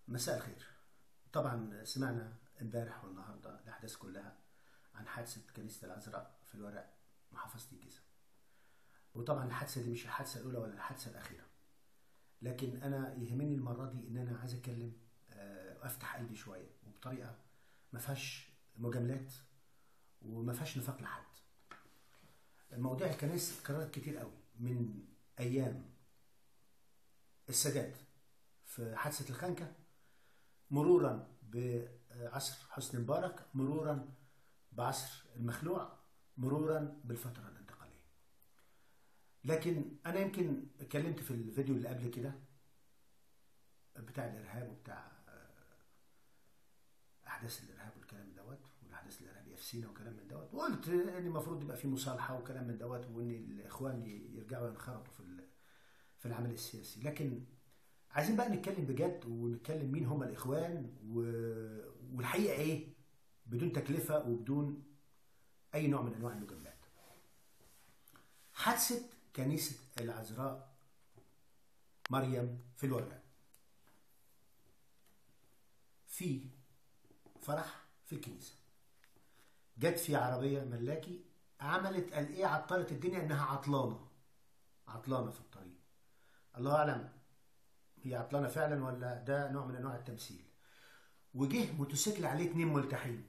مساء الخير طبعا سمعنا امبارح والنهارده الاحداث كلها عن حادثه كنيسه العذراء في الورق محافظه الجيزه وطبعا الحادثه دي مش الحادثه الاولى ولا الحادثه الاخيره لكن انا يهمني المره دي ان انا عايز اتكلم آه، وافتح قلبي شويه وبطريقه ما فيهاش مجاملات وما فيهاش نفاق لحد المواضيع الكنائس اتكررت كتير قوي من ايام السادات في حادثه الخنكه مرورا بعصر حسني مبارك مرورا بعصر المخلوع مرورا بالفتره الانتقاليه لكن انا يمكن اتكلمت في الفيديو اللي قبل كده بتاع الارهاب وبتاع آه، احداث الارهاب والكلام دوت والاحداث الارهابيه في سينا وكلام من دوت وقلت ان المفروض يبقى في مصالحه وكلام من دوت وان الاخوان يرجعوا ينخرطوا في ال- في العمل السياسي لكن عايزين بقى نتكلم بجد ونتكلم مين هم الاخوان و... والحقيقه ايه بدون تكلفه وبدون اي نوع من انواع المجاملات حادثه كنيسه العذراء مريم في الوراق في فرح في الكنيسه جت في عربيه ملاكي عملت قال ايه عطلت الدنيا انها عطلانه عطلانه في الطريق الله اعلم هي عطلانه فعلا ولا ده نوع من انواع التمثيل وجه موتوسيكل عليه اتنين ملتحين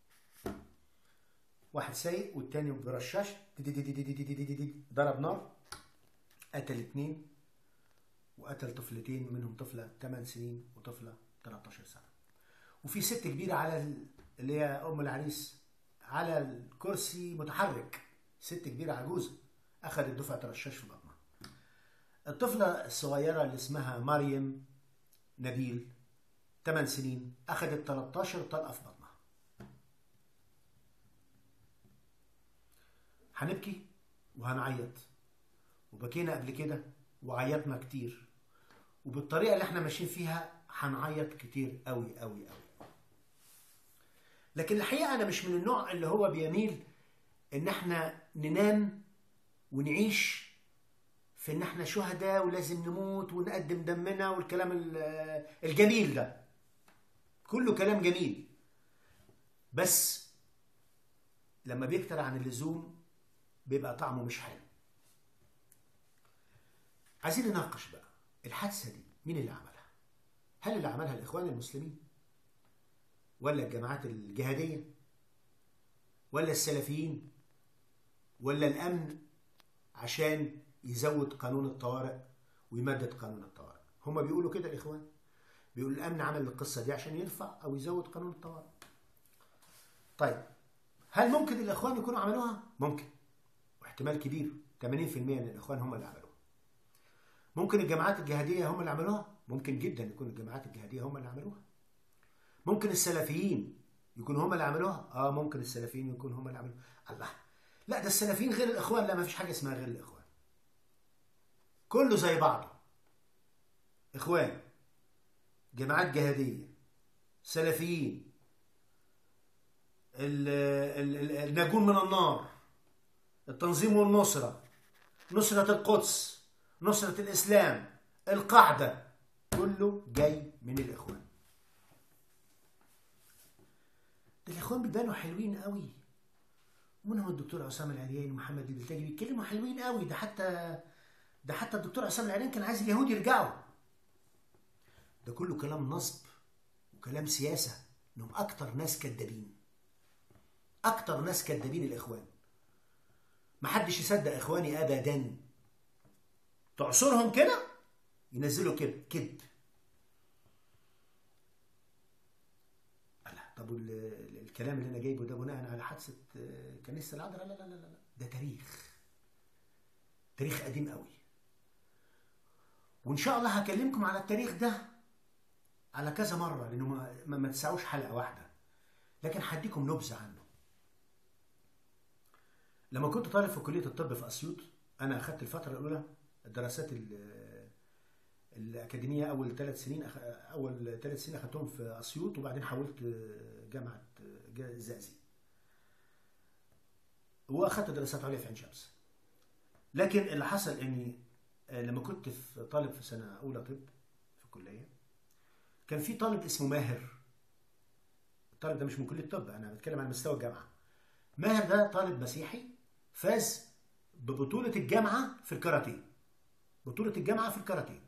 واحد سايق والتاني برشاش دي- دي- دي- دي- دي- دي- دي- دي- دي- ضرب نار قتل اتنين وقتل طفلتين منهم طفله 8 سنين وطفله 13 سنه وفي ست كبيره على ال- اللي هي ام العريس على الكرسي متحرك ست كبيره عجوزه اخذت دفعه رشاش في بطنها الطفلة الصغيرة اللي اسمها مريم نبيل 8 سنين أخذت 13 طلقة في بطنها هنبكي وهنعيط وبكينا قبل كده وعيطنا كتير وبالطريقة اللي احنا ماشيين فيها هنعيط كتير قوي قوي قوي لكن الحقيقة أنا مش من النوع اللي هو بيميل إن احنا ننام ونعيش في ان احنا شهداء ولازم نموت ونقدم دمنا والكلام ال- الجميل ده كله كلام جميل بس لما بيكتر عن اللزوم بيبقى طعمه مش حلو عايزين نناقش بقى الحادثه دي مين اللي عملها هل اللي عملها الاخوان المسلمين ولا الجماعات الجهاديه ولا السلفيين ولا الامن عشان يزود قانون الطوارئ ويمدد قانون الطوارئ هما بيقولوا كده الاخوان بيقولوا الامن عمل القصه دي عشان يرفع او يزود قانون الطوارئ طيب هل ممكن الاخوان يكونوا عملوها ممكن واحتمال كبير 80% من الاخوان هم اللي عملوها ممكن الجماعات الجهاديه هم اللي عملوها ممكن جدا يكون الجماعات الجهاديه هم اللي عملوها ممكن السلفيين يكونوا هم اللي عملوها اه ممكن السلفيين يكونوا هم اللي عملوها الله لا ده السلفيين غير الاخوان لا ما فيش حاجه اسمها غير الاخوان كله زي بعضه اخوان جماعات جهاديه سلفيين ال- ال- ال- الناجون من النار التنظيم والنصره نصره القدس نصره الاسلام القاعده كله جاي من الاخوان ده الاخوان بيبانوا حلوين قوي ومنهم الدكتور عصام العرياني ومحمد البلتاجي بيتكلموا حلوين قوي ده حتى ده حتى الدكتور عصام العرياني كان عايز اليهود يرجعوا ده كله كلام نصب وكلام سياسة انهم اكتر ناس كدابين اكتر ناس كدابين الاخوان محدش يصدق اخواني ابدا تعصرهم كده ينزلوا كده كذب الله طب وال- ال- الكلام اللي انا جايبه ده بناء على حادثه آه، كنيسه العذراء لا لا لا لا لا ده تاريخ تاريخ قديم قوي وان شاء الله هكلمكم على التاريخ ده على كذا مره لانه ما, ما, ما تسعوش حلقه واحده لكن هديكم نبذه عنه لما كنت طالب في كليه الطب في اسيوط انا اخذت الفتره الاولى الدراسات ال- الاكاديميه اول ثلاث سنين أخ... اول ثلاث سنين اخذتهم في اسيوط وبعدين حولت جامعه جا- الزقازيق واخذت دراسات عليا في عين شمس لكن اللي حصل اني آه، لما كنت في طالب في سنه اولى طب في الكليه كان في طالب اسمه ماهر الطالب ده مش من كليه الطب انا بتكلم عن مستوى الجامعه ماهر ده طالب مسيحي فاز ببطوله الجامعه في الكاراتيه بطوله الجامعه في الكاراتيه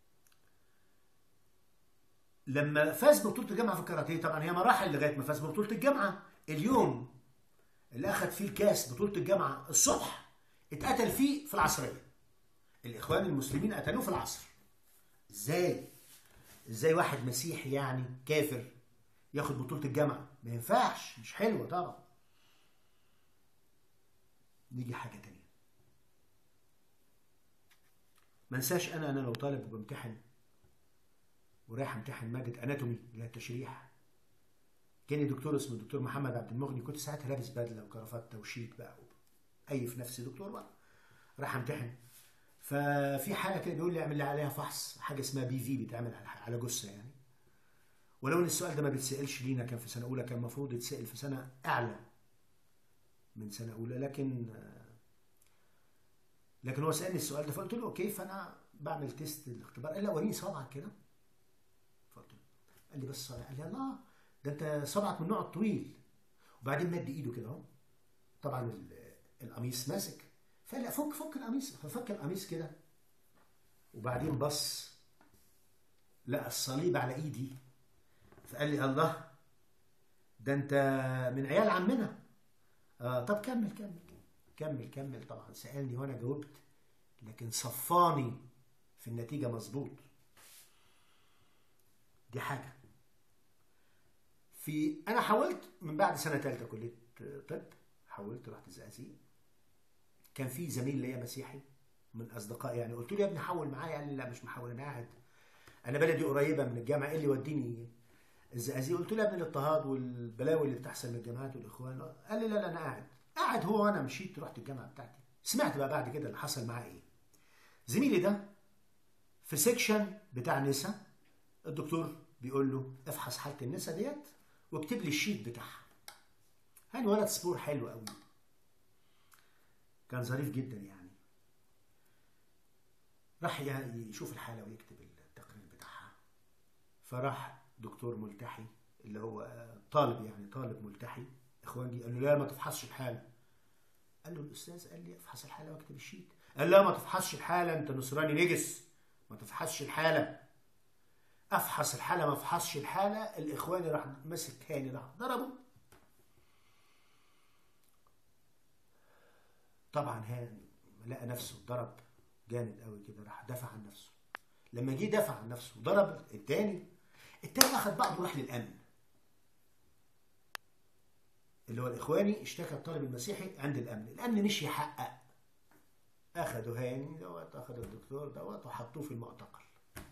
لما فاز ببطوله الجامعه في الكاراتيه طبعا هي مراحل لغايه ما فاز ببطوله الجامعه اليوم اللي اخذ فيه الكاس بطوله الجامعه الصبح اتقتل فيه في العصريه الاخوان المسلمين قتلوه في العصر ازاي ازاي واحد مسيحي يعني كافر ياخد بطوله الجامعه ما ينفعش مش حلوه طبعا نيجي حاجه تانية ما انساش انا انا لو طالب وبمتحن ورايح امتحن ماده اناتومي اللي هي التشريح كان دكتور اسمه الدكتور محمد عبد المغني كنت ساعتها لابس بدله وكرافته وشيك بقى اي في نفسي دكتور بقى راح امتحن ففي حاله كده بيقول لي اعمل لي عليها فحص حاجه اسمها بي في بيتعمل على جثه يعني ولو ان السؤال ده ما بيتسالش لينا كان في سنه اولى كان المفروض يتسال في سنه اعلى من سنه اولى لكن لكن هو سالني السؤال ده فقلت له اوكي فانا بعمل تيست الاختبار قال لا وريني صبعك كده فقلت له قال لي بس صبعي قال لي الله ده انت صبعك من النوع الطويل وبعدين مد ايده كده اهو طبعا القميص ماسك فقال لا فك فك القميص ففك القميص كده وبعدين بص لقى الصليب على ايدي فقال لي الله ده انت من عيال عمنا آه طب كمل كمل كمل كمل طبعا سألني وانا جاوبت لكن صفاني في النتيجة مظبوط دي حاجة في انا حاولت من بعد سنة ثالثة كلية طب حاولت رحت الزقازيق كان في زميل ليا مسيحي من اصدقائي يعني قلت له يا ابني حول معايا قال لي لا مش محول انا قاعد انا بلدي قريبه من الجامعه ايه اللي يوديني الزقازيق قلت له يا ابني الاضطهاد والبلاوي اللي بتحصل من الجامعات والاخوان قال لي لا لا انا قاعد قاعد هو وانا مشيت رحت الجامعه بتاعتي سمعت بقى بعد كده اللي حصل معاه ايه زميلي ده في سيكشن بتاع نسا الدكتور بيقول له افحص حاله النسا ديت واكتب لي الشيت بتاعها يعني ولد سبور حلو قوي كان ظريف جدا يعني راح يشوف الحاله ويكتب التقرير بتاعها فراح دكتور ملتحي اللي هو طالب يعني طالب ملتحي اخواني قال له لا ما تفحصش الحاله قال له الاستاذ قال لي افحص الحاله واكتب الشيت قال لا ما تفحصش الحاله انت نصراني نجس ما تفحصش الحاله افحص الحاله ما افحصش الحاله الاخواني راح مسك هاني راح ضربه طبعا هاني لقى نفسه ضرب جامد قوي كده راح دافع عن نفسه لما جه دافع عن نفسه ضرب التاني التاني اخد بعضه وراح للامن اللي هو الاخواني اشتكى الطالب المسيحي عند الامن الامن مش يحقق اخدوا هاني دوت اخد الدكتور دوت وحطوه في المعتقل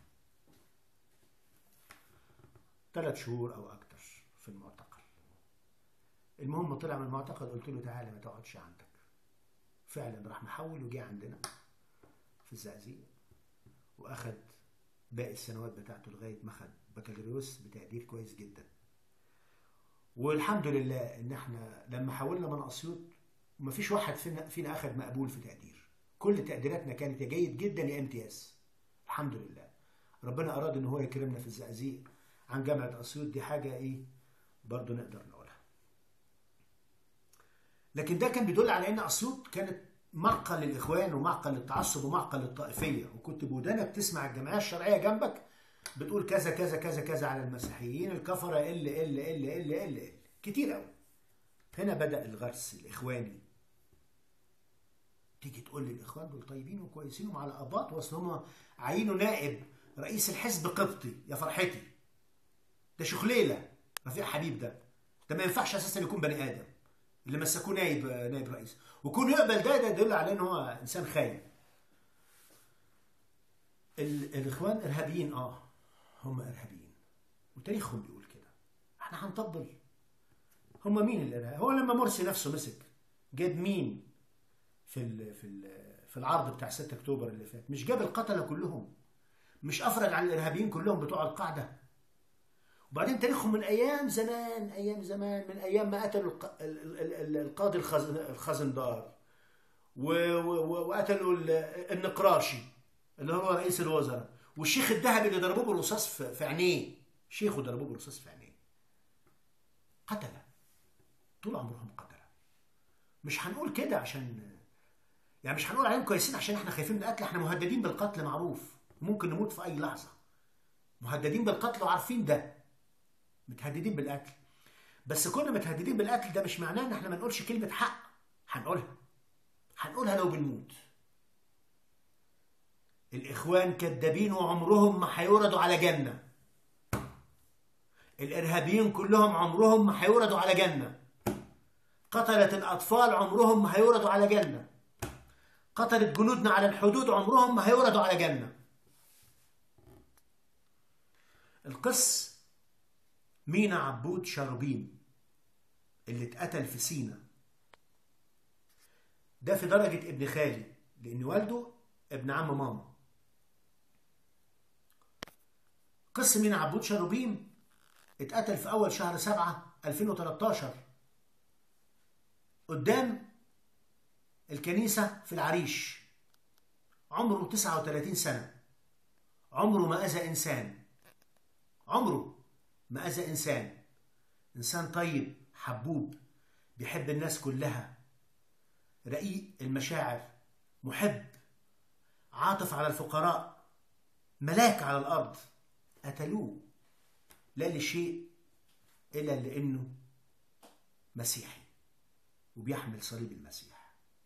ثلاث شهور او اكتر في المعتقل المهم طلع من المعتقل قلت له تعالى ما تقعدش عندك فعلا راح محول وجه عندنا في الزقازيق واخد باقي السنوات بتاعته لغايه ما خد بكالوريوس بتقدير كويس جدا والحمد لله ان احنا لما حولنا من اسيوط مفيش واحد فينا فينا اخذ مقبول في تقدير كل تقديراتنا كانت يا جيد جدا يا امتياز الحمد لله ربنا اراد ان هو يكرمنا في الزقازيق عن جامعه اسيوط دي حاجه ايه برضه نقدر نقولها لكن ده كان بيدل على ان اسيوط كانت معقل للاخوان ومعقل للتعصب ومعقل للطائفيه وكنت بودانك تسمع الجمعيه الشرعيه جنبك بتقول كذا كذا كذا كذا على المسيحيين الكفره ال ال ال ال ال ال كتير قوي هنا بدا الغرس الاخواني تيجي تقول لي الاخوان دول طيبين وكويسين وعلى اباط واصل هم عينوا نائب رئيس الحزب قبطي يا فرحتي ده شخليله رفيع حبيب ده ده ما ينفعش اساسا يكون بني ادم اللي مسكوه نائب نائب رئيس وكون يقبل ده ده يدل على ان هو انسان خاين الاخوان ارهابيين اه هم ارهابيين وتاريخهم بيقول كده احنا هنطبل هم مين الارهاب هو لما مرسي نفسه مسك جاب مين في ال في ال في العرض بتاع 6 اكتوبر اللي فات مش جاب القتله كلهم مش افرج على الارهابيين كلهم بتوع القاعده وبعدين تاريخهم من ايام زمان ايام زمان من ايام ما قتلوا القاضي الخزندار وقتلوا النقراشي اللي هو رئيس الوزراء والشيخ الذهبي اللي ضربوه بالرصاص في عينيه شيخ ضربوه برصاص في عينيه قتله طول عمرهم قتله مش هنقول كده عشان يعني مش هنقول عليهم كويسين عشان احنا خايفين من القتل احنا مهددين بالقتل معروف ممكن نموت في اي لحظه مهددين بالقتل وعارفين ده متهددين بالقتل بس كنا متهددين بالقتل ده مش معناه ان احنا ما نقولش كلمه حق هنقولها هنقولها لو بنموت الاخوان كذابين وعمرهم ما هيوردوا على جنه الارهابيين كلهم عمرهم ما هيوردوا على جنه قتلة الاطفال عمرهم ما هيوردوا على جنه قتلت جنودنا على الحدود عمرهم ما هيوردوا على جنه القس مينا عبود شربين اللي اتقتل في سينا ده في درجة ابن خالي لأن والده ابن عم ماما قس مينا عبود شربين اتقتل في أول شهر سبعة 2013 قدام الكنيسة في العريش عمره 39 سنة عمره ما أذى إنسان عمره ما أذى إنسان إنسان طيب حبوب بيحب الناس كلها رقيق المشاعر محب عاطف على الفقراء ملاك على الأرض قتلوه لا لشيء إلا لأنه مسيحي وبيحمل صليب المسيح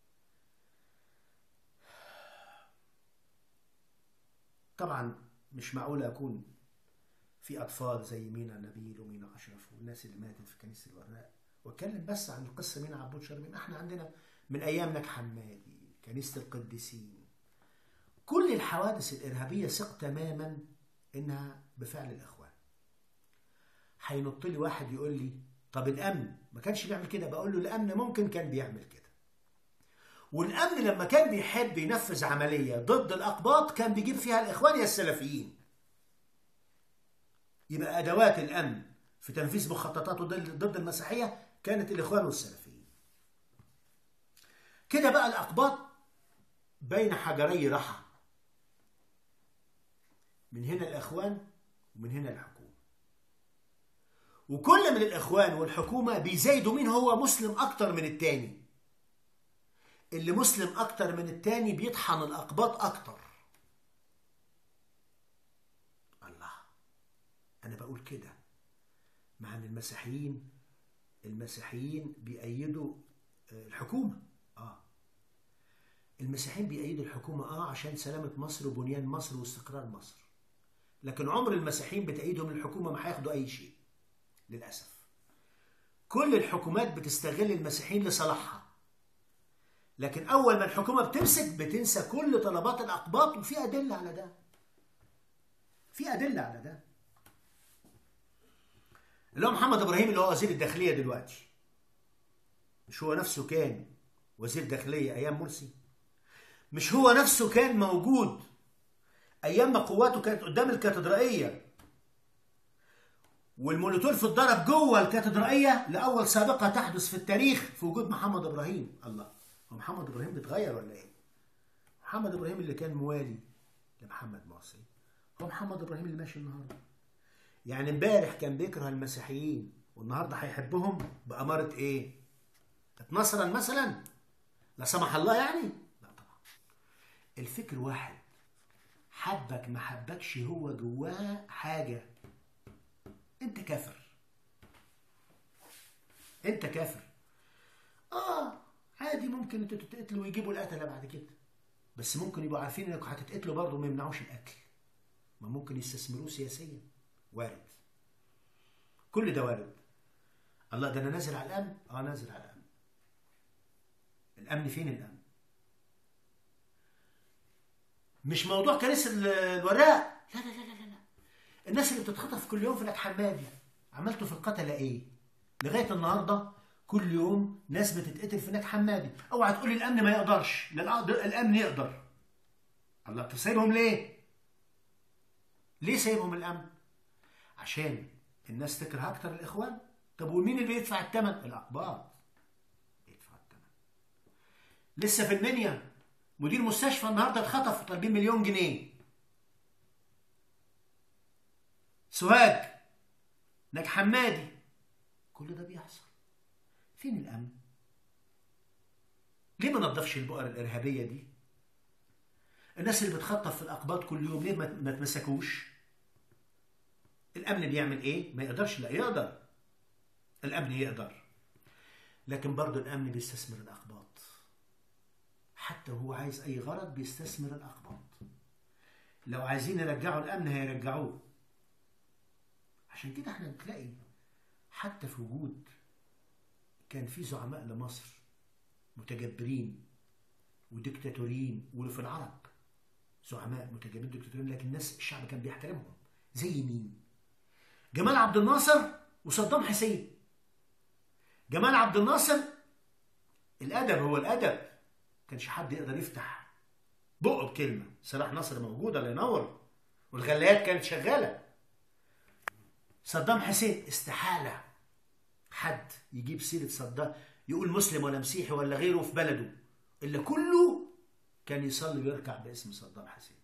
طبعا مش معقول أكون في أطفال زي مينا نبيل ومينا أشرف والناس اللي ماتت في كنيسة الوراق واتكلم بس عن القصة مينا عبود شرمين احنا عندنا من أيام نجح حمادي كنيسة القديسين كل الحوادث الإرهابية ثق تماما إنها بفعل الإخوان هينط لي واحد يقول لي طب الأمن ما كانش بيعمل كده بقول له الأمن ممكن كان بيعمل كده والأمن لما كان بيحب ينفذ عملية ضد الأقباط كان بيجيب فيها الإخوان يا السلفيين يبقى أدوات الأمن في تنفيذ مخططاته ضد المسيحية كانت الإخوان والسلفيين كده بقى الأقباط بين حجري رحى من هنا الإخوان ومن هنا الحكومة وكل من الإخوان والحكومة بيزايدوا مين هو مسلم أكتر من التاني اللي مسلم أكتر من التاني بيطحن الأقباط أكتر الله أنا بقول كده مع أن المسيحيين المسيحيين بيأيدوا الحكومة آه المسيحيين بيأيدوا الحكومة آه عشان سلامة مصر وبنيان مصر واستقرار مصر لكن عمر المسيحيين بتأييدهم الحكومة ما هياخدوا أي شيء للأسف كل الحكومات بتستغل المسيحيين لصالحها لكن أول ما الحكومة بتمسك بتنسى كل طلبات الأقباط وفي أدلة على ده في أدلة على ده اللي هو محمد إبراهيم اللي هو وزير الداخلية دلوقتي مش هو نفسه كان وزير داخلية أيام مرسي مش هو نفسه كان موجود أيام ما قواته كانت قدام الكاتدرائية والمولوتوف اتضرب جوه الكاتدرائية لأول سابقة تحدث في التاريخ في وجود محمد إبراهيم الله هو محمد إبراهيم بيتغير ولا إيه؟ محمد إبراهيم اللي كان موالي لمحمد مرسي هو محمد إبراهيم اللي ماشي النهارده يعني امبارح كان بيكره المسيحيين والنهارده هيحبهم بأمارة إيه؟ اتنصرا مثلا؟ لا سمح الله يعني؟ لا طبعا الفكر واحد حبك ما حبكش هو جواه حاجة انت كافر انت كافر اه عادي ممكن انتوا تتقتلوا ويجيبوا القتله بعد كده بس ممكن يبقوا عارفين انكم هتتقتلوا برضه ما يمنعوش القتل ما ممكن يستثمروه سياسيا وارد كل ده وارد الله ده انا نازل على الامن اه نازل على الامن الامن فين الامن مش موضوع كنيسه الوراق لا لا لا لا لا الناس اللي بتتخطف كل يوم في لك حمادي عملتوا في القتلة ايه لغايه النهارده كل يوم ناس بتتقتل في ناك حمادي اوعى تقول الامن ما يقدرش لا الامن يقدر الله طب سايبهم ليه ليه سايبهم الامن عشان الناس تكره اكتر الاخوان طب ومين اللي بيدفع الثمن الاقباط يدفع الثمن لسه في المنيا مدير مستشفى النهارده اتخطف وطالبين مليون جنيه سوهاج ناج حمادي كل ده بيحصل فين الامن ليه ما نضفش البؤر الارهابيه دي الناس اللي بتخطف في الاقباط كل يوم ليه ما ما تمسكوش الامن بيعمل ايه ما يقدرش لا يقدر الامن يقدر لكن برضه الامن بيستثمر الاقباط حتى وهو عايز اي غرض بيستثمر الاقباط لو عايزين يرجعوا الامن هيرجعوه عشان كده احنا بتلاقي حتى في وجود كان في زعماء لمصر متجبرين وديكتاتوريين وفي العرب زعماء متجبرين ديكتاتوريين لكن الناس الشعب كان بيحترمهم زي مين؟ جمال عبد الناصر وصدام حسين جمال عبد الناصر الادب هو الادب كانش حد يقدر يفتح بقه بكلمه صلاح نصر موجود الله ينور والغلايات كانت شغاله صدام حسين استحاله حد يجيب سيره صدام يقول مسلم ولا مسيحي ولا غيره في بلده الا كله كان يصلي ويركع باسم صدام حسين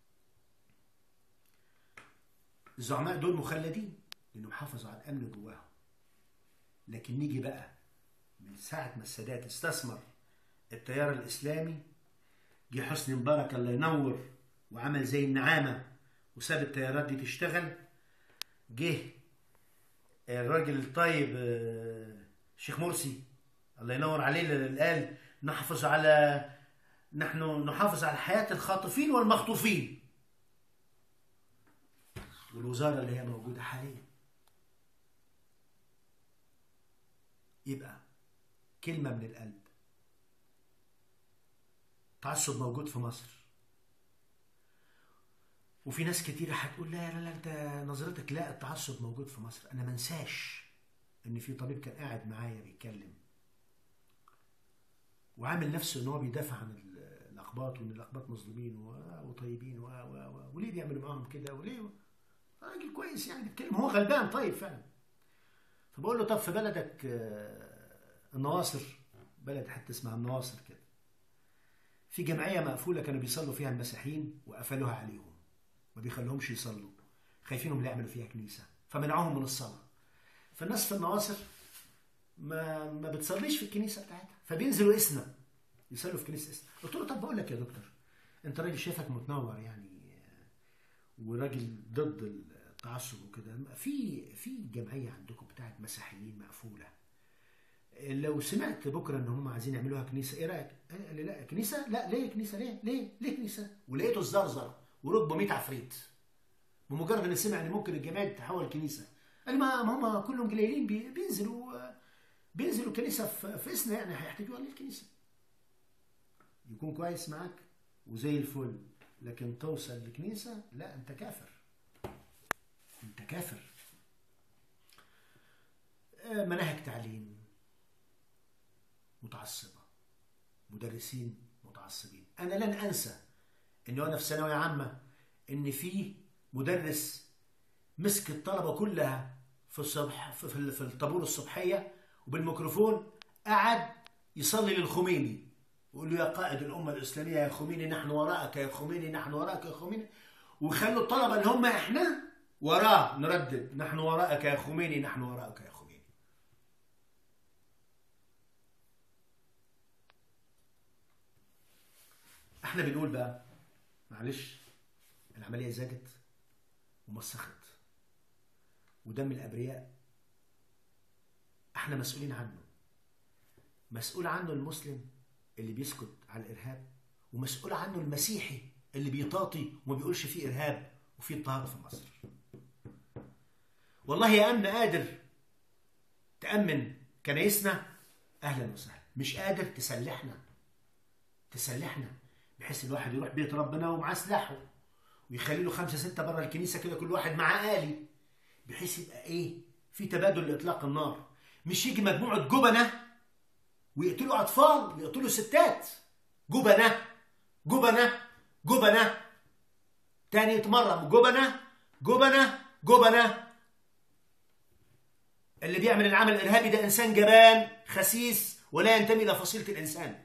الزعماء دول مخلدين لانهم حافظوا على الامن جواهم لكن نيجي بقى من ساعه ما السادات استثمر التيار الاسلامي جه حسني مبارك الله ينور وعمل زي النعامه وساب التيارات دي تشتغل جه الراجل الطيب الشيخ مرسي الله ينور عليه اللي قال نحافظ على نحن نحافظ على حياه الخاطفين والمخطوفين والوزاره اللي هي موجوده حاليا يبقى كلمه من القلب تعصب موجود في مصر وفي ناس كتيرة هتقول لا لا لا انت نظرتك لا التعصب موجود في مصر انا منساش ان في طبيب كان قاعد معايا بيتكلم وعامل نفسه ان هو بيدافع عن الاقباط وان الاقباط مظلومين وطيبين و و و وليه بيعملوا معاهم كده وليه راجل كويس يعني بيتكلم هو غلبان طيب فعلا فبقول له طب في بلدك النواصر بلد حتى اسمها النواصر كده في جمعية مقفولة كانوا بيصلوا فيها المسيحيين وقفلوها عليهم ما بيخلوهمش يصلوا خايفينهم يعملوا فيها كنيسة فمنعوهم من الصلاة فالناس في النواصر ما ما بتصليش في الكنيسة بتاعتها فبينزلوا اسنا يصلوا في كنيسة اسنا قلت له طب بقول لك يا دكتور انت راجل شايفك متنور يعني وراجل ضد التعصب وكده في في جمعية عندكم بتاعت مسيحيين مقفولة لو سمعت بكره ان هم عايزين يعملوها كنيسه ايه رايك؟ قال لي لا كنيسه؟ لا ليه كنيسه ليه؟ ليه؟ ليه كنيسه؟ ولقيته الزرزر وركبه 100 عفريت بمجرد ان سمع ان ممكن الجمعيه تتحول كنيسه قال لي ما هم كلهم قليلين بينزلوا بينزلوا كنيسه في اسنا يعني هيحتاجوا للكنيسه يكون كويس معاك وزي الفل لكن توصل لكنيسه لا انت كافر انت كافر مناهج تعليم متعصبة مدرسين متعصبين أنا لن أنسى إن وأنا في ثانوية عامة إن في مدرس مسك الطلبة كلها في الصبح في, في الطابور الصبحية وبالميكروفون قعد يصلي للخميني ويقول له يا قائد الأمة الإسلامية يا خميني نحن وراءك يا خميني نحن وراءك يا خميني وخلوا الطلبة اللي هم إحنا وراه نردد نحن وراءك يا خميني نحن وراءك يا خميني احنا بنقول بقى معلش العملية زادت ومسخت ودم الأبرياء احنا مسؤولين عنه مسؤول عنه المسلم اللي بيسكت على الإرهاب ومسؤول عنه المسيحي اللي بيطاطي وما بيقولش فيه إرهاب وفيه اضطهاد في مصر والله يا أمن قادر تأمن كنايسنا أهلا وسهلا مش قادر تسلحنا تسلحنا بحيث الواحد يروح بيت ربنا ومعاه سلاحه ويخلي له خمسه سته بره الكنيسه كده كل واحد معاه آلي بحيث يبقى ايه في تبادل لاطلاق النار مش يجي مجموعه جبنه ويقتلوا اطفال ويقتلوا ستات جبنه جبنه جبنه تاني يتمرم جبنه جبنه جبنه اللي بيعمل العمل الارهابي ده انسان جبان خسيس ولا ينتمي الى فصيله الانسان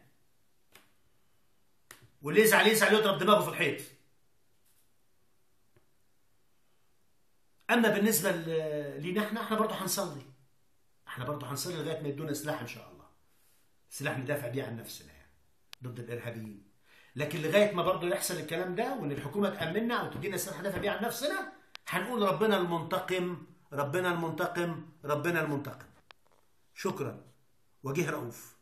واللي يزعل يزعل يضرب دماغه في الحيط اما بالنسبه ل- لينا احنا احنا برضه هنصلي احنا برضه هنصلي لغايه ما يدونا سلاح ان شاء الله سلاح ندافع بيه عن نفسنا يعني ضد الارهابيين لكن لغايه ما برضه يحصل الكلام ده وان الحكومه تامننا او تدينا سلاح ندافع بيه عن نفسنا هنقول ربنا المنتقم ربنا المنتقم ربنا المنتقم شكرا وجه رؤوف